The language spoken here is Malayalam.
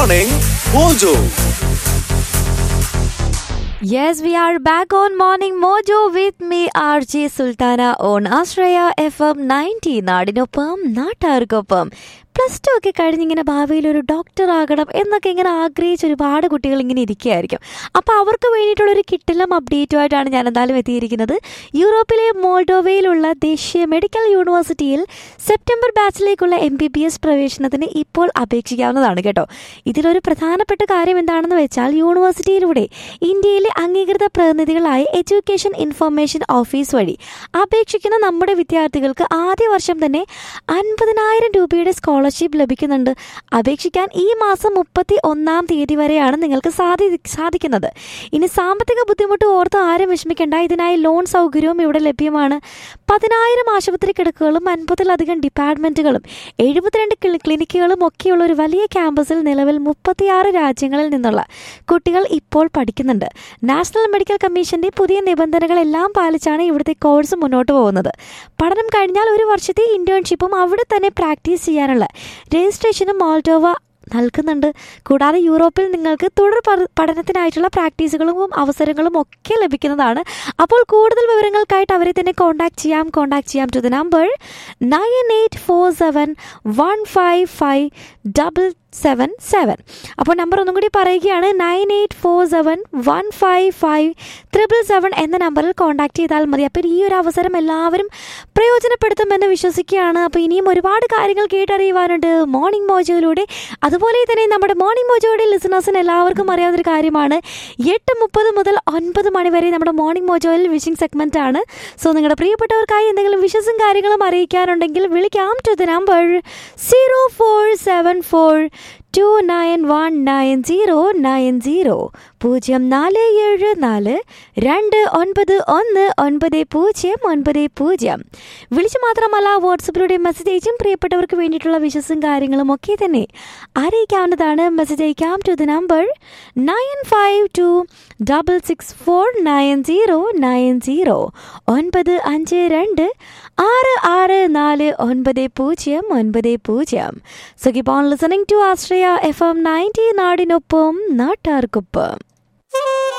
Morning Mojo. Yes, we are back on Morning Mojo with me, RJ Sultana on Astraya FM 90 നാടിനൊപ്പം നാട്ടാർക്കൊപ്പം പ്ലസ് ടു ഒക്കെ കഴിഞ്ഞിങ്ങനെ ഭാവിയിൽ ഒരു ഡോക്ടർ ആകണം എന്നൊക്കെ ഇങ്ങനെ ആഗ്രഹിച്ച ഒരുപാട് കുട്ടികൾ ഇങ്ങനെ ഇരിക്കുകയായിരിക്കും അപ്പോൾ അവർക്ക് വേണ്ടിയിട്ടുള്ളൊരു കിട്ടിലം അപ്ഡേറ്റുമായിട്ടാണ് ഞാൻ എന്തായാലും എത്തിയിരിക്കുന്നത് യൂറോപ്പിലെ മോൾഡോവയിലുള്ള ദേശീയ മെഡിക്കൽ യൂണിവേഴ്സിറ്റിയിൽ സെപ്റ്റംബർ ബാച്ചിലേക്കുള്ള എം ബി ബി എസ് പ്രവേശനത്തിന് ഇപ്പോൾ അപേക്ഷിക്കാവുന്നതാണ് കേട്ടോ ഇതിലൊരു പ്രധാനപ്പെട്ട കാര്യം എന്താണെന്ന് വെച്ചാൽ യൂണിവേഴ്സിറ്റിയിലൂടെ ഇന്ത്യയിലെ അംഗീകൃത പ്രതിനിധികളായ എഡ്യൂക്കേഷൻ ഇൻഫർമേഷൻ ഓഫീസ് വഴി അപേക്ഷിക്കുന്ന നമ്മുടെ വിദ്യാർത്ഥികൾക്ക് ആദ്യ വർഷം തന്നെ അൻപതിനായിരം രൂപയുടെ സ്കോളർഷിപ്പ് ലഭിക്കുന്നുണ്ട് അപേക്ഷിക്കാൻ ഈ മാസം മുപ്പത്തി ഒന്നാം തീയതി വരെയാണ് നിങ്ങൾക്ക് സാധി സാധിക്കുന്നത് ഇനി സാമ്പത്തിക ബുദ്ധിമുട്ട് ഓർത്ത് ആരും വിഷമിക്കേണ്ട ഇതിനായി ലോൺ സൗകര്യവും ഇവിടെ ലഭ്യമാണ് പതിനായിരം ആശുപത്രി കിടക്കുകളും അൻപതിലധികം ഡിപ്പാർട്ട്മെന്റുകളും എഴുപത്തിരണ്ട് ക്ലി- ക്ലിനിക്കുകളും ഒക്കെയുള്ള ഒരു വലിയ ക്യാമ്പസിൽ നിലവിൽ മുപ്പത്തിയാറ് രാജ്യങ്ങളിൽ നിന്നുള്ള കുട്ടികൾ ഇപ്പോൾ പഠിക്കുന്നുണ്ട് നാഷണൽ മെഡിക്കൽ കമ്മീഷന്റെ പുതിയ നിബന്ധനകളെല്ലാം പാലിച്ചാണ് ഇവിടുത്തെ കോഴ്സ് മുന്നോട്ട് പോകുന്നത് പഠനം കഴിഞ്ഞാൽ ഒരു വർഷത്തെ ഇന്റേൺഷിപ്പും അവിടെ തന്നെ പ്രാക്ടീസ് ചെയ്യാനുള്ള രജിസ്ട്രേഷനും മോൾഡോവ നൽകുന്നുണ്ട് കൂടാതെ യൂറോപ്പിൽ നിങ്ങൾക്ക് തുടർ പഠ- പഠനത്തിനായിട്ടുള്ള പ്രാക്ടീസുകളും അവസരങ്ങളും ഒക്കെ ലഭിക്കുന്നതാണ് അപ്പോൾ കൂടുതൽ വിവരങ്ങൾക്കായിട്ട് അവരെ തന്നെ കോൺടാക്ട് ചെയ്യാം കോൺടാക്ട് ചെയ്യാം to the number nine eight four seven one five five double seven seven അപ്പോൾ നമ്പർ ഒന്നും കൂടി പറയുകയാണ് nine eight four seven one five five triple seven എന്ന നമ്പറിൽ കോൺടാക്ട് ചെയ്താൽ മതി അപ്പോൾ ഈ ഒരു അവസരം എല്ലാവരും പ്രയോജനപ്പെടുത്തുമെന്ന് വിശ്വസിക്കുകയാണ് അപ്പോൾ ഇനിയും ഒരുപാട് കാര്യങ്ങൾ കേട്ടറിയുവാനുണ്ട് മോർണിംഗ് മോജോയിലൂടെ അതുപോലെ തന്നെ നമ്മുടെ മോർണിംഗ് മോജോയുടെ ലിസണേഴ്സിന് എല്ലാവർക്കും അറിയാവുന്നൊരു കാര്യമാണ് എട്ട് മുപ്പത് മുതൽ ഒൻപത് മണി വരെ നമ്മുടെ മോർണിംഗ് മോജോയിൽ വിഷിംഗ് സെഗ്മെന്റ് ആണ് സോ നിങ്ങളുടെ പ്രിയപ്പെട്ടവർക്കായി എന്തെങ്കിലും വിഷസും കാര്യങ്ങളും അറിയിക്കാനുണ്ടെങ്കിൽ വിളിക്കാം to the number zero four seven four two nine one nine zero nine zero പൂജ്യം നാല് ഏഴ് നാല് രണ്ട് ഒൻപത് ഒന്ന് ഒൻപത് പൂജ്യം ഒൻപത് പൂജ്യം വിളിച്ചു മാത്രമല്ല വാട്സപ്പിലൂടെ മെസ്സേജ് അയച്ചും പ്രിയപ്പെട്ടവർക്ക് വേണ്ടിയിട്ടുള്ള വിശസും കാര്യങ്ങളും ഒക്കെ തന്നെ അറിയിക്കാവുന്നതാണ് മെസ്സേജ് അയക്കാം to the number nine five two double six four nine zero nine zero ഒൻപത് അഞ്ച് രണ്ട് ആറ് ആറ് നാല് ഒൻപത് പൂജ്യം ഒൻപത് പൂജ്യം so keep on listening to ആസ്ട്രയ എഫ് എം നയൻറ്റി നാടിനൊപ്പം നാട്ടാർക്കൊപ്പം